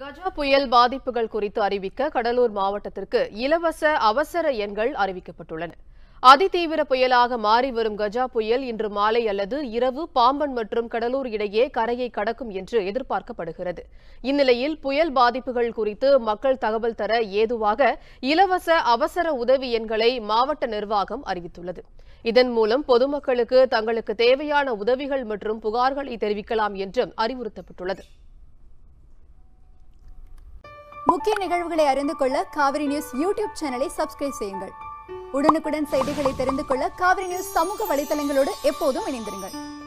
கஜா புயல் பாதிப்புகள் குறித்து அறிவிக்க கடலூர் மாவட்டத்திற்கு இலவச அவசர எண்கள் அறிவிக்கப்பட்டுள்ளன அதிதீவிர புயலாக மாறி வரும் கஜா புயல் இன்று மாலை அல்லது இரவு பாம்பன் மற்றும் கடலூர் இடையே கரையை கடக்கும் என்று எதிர்பார்க்கப்படுகிறது இந்நிலையில் புயல் பாதிப்புகள் குறித்து மக்கள் தகவல் தர ஏதுவாக இலவச அவசர உதவி எண்களை மாவட்ட நிர்வாகம் அறிவித்துள்ளது இதன் மூலம் பொதுமக்களுக்கு தங்களுக்கு தேவையான உதவிகள் மற்றும் புகார்களை தெரிவிக்கலாம் என்றும் அறிவுறுத்தப்பட்டுள்ளது முக்கிய நிகழ்வுகளை அறிந்து கொள்ள காவிரி நியூஸ் யூடியூப் சேனலை சப்ஸ்கிரைப் செய்யுங்கள் உடனுக்குடன் செய்திகளை தெரிந்து கொள்ள காவிரி நியூஸ் சமூக வலைதளங்களோடு எப்போதும் இணைந்திருங்கள்